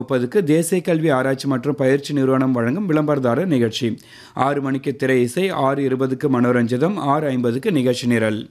முப்பதுக்கு தேசிய கல்வி ஆராய்ச்சி மற்றும் பயிற்சி நிறுவனம் வழங்கும் விளம்பரதாரர் நிகழ்ச்சி ஆறு மணிக்கு திரை இசை ஆறு இருபதுக்கு மனோரஞ்சிதம் ஆறு ஐம்பதுக்கு நிகழ்ச்சி நிரல்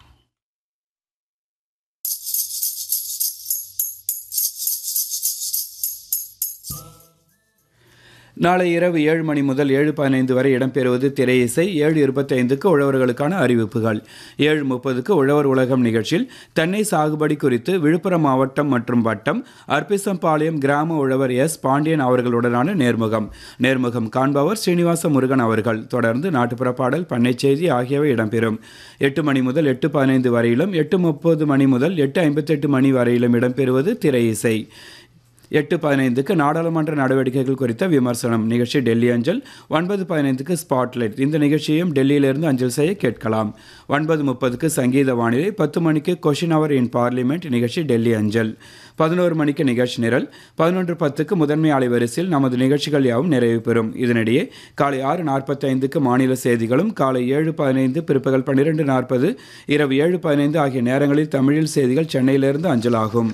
நாளை இரவு ஏழு மணி முதல் ஏழு பதினைந்து வரை இடம்பெறுவது திரை இசை ஏழு இருபத்தைந்துக்கு உழவர்களுக்கான அறிவிப்புகள் ஏழு முப்பதுக்கு உழவர் உலகம் நிகழ்ச்சியில் தென்னை சாகுபடி குறித்து விழுப்புரம் மாவட்டம் மற்றும் வட்டம் அர்ப்பிசம்பாளையம் கிராம உழவர் எஸ் பாண்டியன் அவர்களுடனான நேர்முகம் நேர்முகம் காண்பவர் ஸ்ரீனிவாச முருகன் அவர்கள் தொடர்ந்து நாட்டுப்புற பாடல் பண்ணை செய்தி ஆகியவை இடம்பெறும் எட்டு மணி முதல் எட்டு பதினைந்து வரையிலும் எட்டு முப்பது மணி முதல் எட்டு ஐம்பத்தெட்டு மணி வரையிலும் இடம்பெறுவது திரை இசை எட்டு பதினைந்துக்கு நாடாளுமன்ற நடவடிக்கைகள் குறித்த விமர்சனம் நிகழ்ச்சி டெல்லி அஞ்சல் ஒன்பது பதினைந்துக்கு ஸ்பாட்லைட் இந்த நிகழ்ச்சியையும் டெல்லியிலிருந்து அஞ்சல் செய்ய கேட்கலாம் ஒன்பது முப்பதுக்கு சங்கீத வானிலை பத்து மணிக்கு கொஷின் அவர் இன் பார்லிமெண்ட் நிகழ்ச்சி டெல்லி அஞ்சல் பதினோரு மணிக்கு நிகழ்ச்சி நிரல் பதினொன்று பத்துக்கு முதன்மை அலைவரிசையில் நமது நிகழ்ச்சிகள் யாவும் நிறைவு பெறும் இதனிடையே காலை ஆறு நாற்பத்தைந்துக்கு மாநில செய்திகளும் காலை ஏழு பதினைந்து பிற்பகல் பன்னிரெண்டு நாற்பது இரவு ஏழு பதினைந்து ஆகிய நேரங்களில் தமிழில் செய்திகள் சென்னையிலிருந்து அஞ்சலாகும்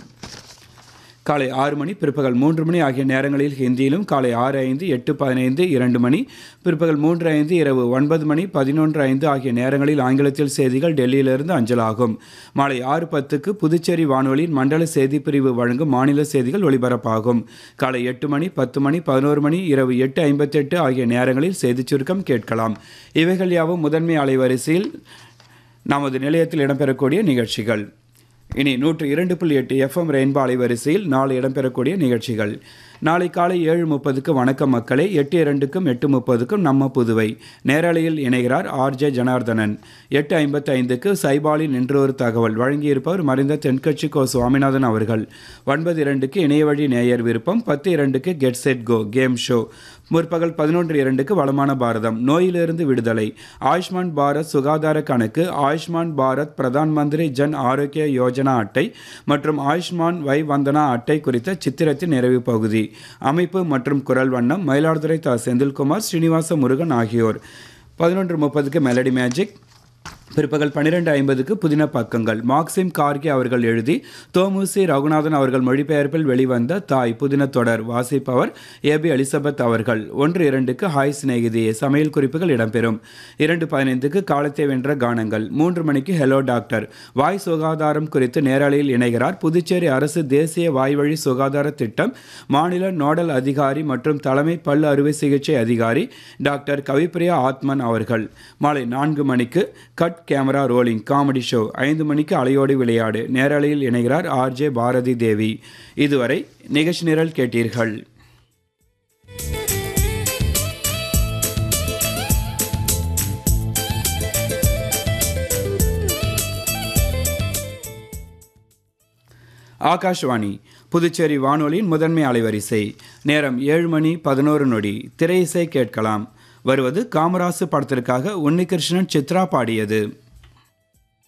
காலை ஆறு மணி பிற்பகல் மூன்று மணி ஆகிய நேரங்களில் ஹிந்தியிலும் காலை ஆறு ஐந்து எட்டு பதினைந்து இரண்டு மணி பிற்பகல் மூன்று ஐந்து இரவு ஒன்பது மணி பதினொன்று ஐந்து ஆகிய நேரங்களில் ஆங்கிலத்தில் செய்திகள் டெல்லியிலிருந்து அஞ்சலாகும் மாலை ஆறு பத்துக்கு புதுச்சேரி வானொலியின் மண்டல செய்தி பிரிவு வழங்கும் மாநில செய்திகள் ஒலிபரப்பாகும் காலை எட்டு மணி பத்து மணி பதினோரு மணி இரவு எட்டு ஐம்பத்தெட்டு ஆகிய நேரங்களில் செய்திச் சுருக்கம் கேட்கலாம் இவைகள் யாவும் முதன்மை அலைவரிசையில் நமது நிலையத்தில் இடம்பெறக்கூடிய நிகழ்ச்சிகள் இனி நூற்று இரண்டு புள்ளி எட்டு எஃப்எம் ரெயின்போ அலைவரிசையில் நாளை இடம்பெறக்கூடிய நிகழ்ச்சிகள் நாளை காலை ஏழு முப்பதுக்கு வணக்கம் மக்களே எட்டு இரண்டுக்கும் எட்டு முப்பதுக்கும் நம்ம புதுவை நேரலையில் இணைகிறார் ஆர்ஜே ஜனார்தனன் எட்டு ஐம்பத்தி ஐந்துக்கு சைபாலின் இன்றொரு தகவல் வழங்கியிருப்பவர் மறைந்த தென்கட்சி கோ சுவாமிநாதன் அவர்கள் ஒன்பது இரண்டுக்கு இணையவழி நேயர் விருப்பம் பத்து இரண்டுக்கு get set go game show முற்பகல் பதினொன்று இரண்டுக்கு வளமான பாரதம் நோயிலிருந்து விடுதலை ஆயுஷ்மான் பாரத் சுகாதார கணக்கு ஆயுஷ்மான் பாரத் பிரதான் மந்திரி ஜன் ஆரோக்கிய யோஜனா அட்டை மற்றும் ஆயுஷ்மான் வை வந்தனா அட்டை குறித்த சித்திரத்தின் நிறைவு பகுதி அமைப்பு மற்றும் குரல் வண்ணம் மயிலாடுதுறை தா செந்தில்குமார் ஸ்ரீனிவாச முருகன் ஆகியோர் பதினொன்று முப்பதுக்கு மெலடி மேஜிக் பிற்பகல் பன்னிரெண்டு ஐம்பதுக்கு புதின பக்கங்கள் மார்க்சிம் கார்கே அவர்கள் எழுதி தோமுசி ரகுநாதன் அவர்கள் மொழிபெயர்ப்பில் வெளிவந்த தாய் புதின தொடர் வாசிப்பவர் ஏபி எலிசபெத் அவர்கள் ஒன்று இரண்டுக்கு ஹாய் சிநேகிதி சமையல் குறிப்புகள் இடம்பெறும் இரண்டு பதினைந்துக்கு காலத்தை வென்ற கானங்கள் மூன்று மணிக்கு ஹெலோ டாக்டர் வாய் சுகாதாரம் குறித்து நேரலையில் இணைகிறார் புதுச்சேரி அரசு தேசிய வாய்வழி சுகாதார திட்டம் மாநில நோடல் அதிகாரி மற்றும் தலைமை பல் அறுவை சிகிச்சை அதிகாரி டாக்டர் கவிப்பிரியா ஆத்மன் அவர்கள் மாலை நான்கு மணிக்கு cut camera rolling comedy show ஐந்து மணிக்கு அலையோடு விளையாடு நேரலையில் இணைகிறார் ஆர்ஜே பாரதி தேவி இதுவரை நிகழ்ச்சி நிரல் கேட்டீர்கள் ஆகாஷ்வாணி புதுச்சேரி வானொலியின் முதன்மை அலைவரிசை நேரம் ஏழு மணி பதினோரு நொடி திரை இசை கேட்கலாம் வருவது காமராசு படத்திற்காக உன்னிகிருஷ்ணன் சித்ரா பாடியது